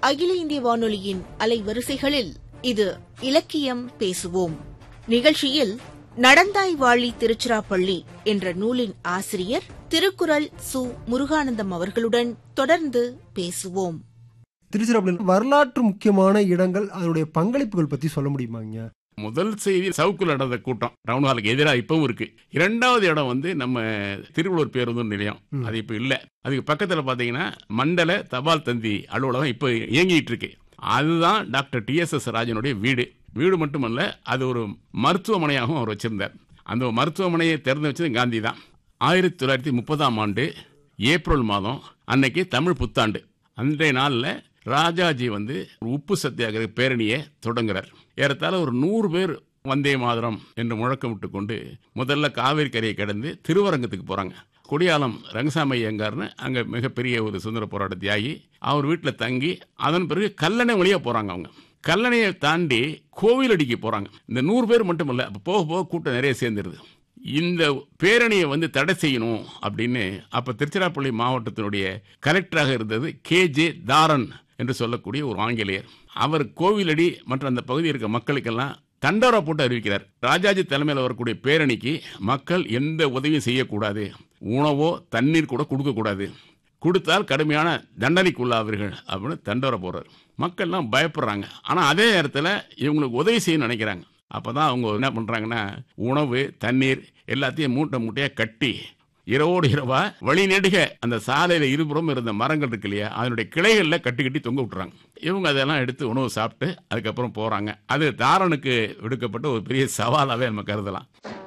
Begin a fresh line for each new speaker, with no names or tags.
அகில இந்திய வானொலியின் அலைவரிசைகளில் இது இலக்கியம் பேசுவோம் நிகழ்ச்சியில் நடந்தாய் வாழி திருச்சிராப்பள்ளி என்ற நூலின் ஆசிரியர் திருக்குறள் சு முருகானந்தம் அவர்களுடன் தொடர்ந்து பேசுவோம்
திருச்சிராப்பள்ளி வரலாற்று முக்கியமான இடங்கள் அதனுடைய பங்களிப்புகள் பத்தி சொல்ல முடியுமாங்க
முதல் செய்தி சவுக்குல நடந்த கூட்டம் டவுன் ஹாலுக்கு எதிராக இப்பவும் இருக்கு இரண்டாவது இடம் வந்து நம்ம திருவள்ளூர் பேருந்து நிலையம்
ம்.
அது இப்போ இல்லை அதுக்கு பக்கத்தில் பார்த்தீங்கன்னா மண்டல தபால் தந்தி அலுவலகம் இப்போ இயங்கிட்டு இருக்கு அதுதான் டாக்டர் டிஎஸ்எஸ் ராஜனுடைய வீடு வீடு மட்டுமல்ல அது ஒரு மருத்துவமனையாகவும் அவர் வச்சிருந்தார் அந்த மருத்துவமனையை திறந்து வச்சது காந்தி தான் ஆயிரத்தி தொள்ளாயிரத்தி முப்பதாம் ஆண்டு ஏப்ரல் மாதம் அன்னைக்கு தமிழ் புத்தாண்டு அன்றைய நாளில் ராஜாஜி வந்து ஒரு உப்பு சத்தியாகிரக பேரணியை தொடங்குறார் ஏறத்தாழ ஒரு நூறு பேர் வந்தே மாதரம் என்று முழக்கமிட்டு கொண்டு முதல்ல காவேரி கரையை கடந்து திருவரங்கத்துக்கு போறாங்க கொடியாலம் ரங்கசாமி ஐயங்கார்னு அங்கே மிகப்பெரிய ஒரு சுதந்திர போராட்ட தியாகி அவர் வீட்டில் தங்கி அதன் பிறகு கல்லணை வழியாக போகிறாங்க அவங்க கல்லணையை தாண்டி கோவிலடிக்கு போகிறாங்க இந்த நூறு பேர் மட்டும் இல்லை அப்போ போக போக கூட்டம் நிறைய சேர்ந்துருது இந்த பேரணியை வந்து தடை செய்யணும் அப்படின்னு அப்போ திருச்சிராப்பள்ளி மாவட்டத்தினுடைய கலெக்டராக இருந்தது கே ஜே தாரன் என்று சொல்லக்கூடிய ஒரு ஆங்கிலேயர் அவர் கோவிலடி மற்றும் அந்த பகுதியில் இருக்க மக்களுக்கெல்லாம் தண்டோரா போட்டு அறிவிக்கிறார் ராஜாஜி தலைமையில் வரக்கூடிய பேரணிக்கு மக்கள் எந்த உதவியும் செய்யக்கூடாது உணவோ தண்ணீர் கூட கொடுக்கக்கூடாது கொடுத்தால் கடுமையான தண்டனைக்குள்ளாவீர்கள் அப்படின்னு தண்டோரா போடுறார் மக்கள்லாம் பயப்படுறாங்க ஆனால் அதே நேரத்தில் இவங்களுக்கு உதவி செய்யணும்னு நினைக்கிறாங்க அப்போ தான் அவங்க என்ன பண்ணுறாங்கன்னா உணவு தண்ணீர் எல்லாத்தையும் மூட்டை மூட்டையாக கட்டி இரவோடு இரவா வழி நெடுக அந்த சாலையில் இருபுறம் இருந்த மரங்கள் இருக்கு இல்லையா அதனுடைய கிளைகளில் கட்டி கட்டி தொங்க விட்டுறாங்க இவங்க அதெல்லாம் எடுத்து உணவு சாப்பிட்டு அதுக்கப்புறம் போகிறாங்க அது தாரனுக்கு விடுக்கப்பட்ட ஒரு பெரிய சவாலாகவே நம்ம கருதலாம்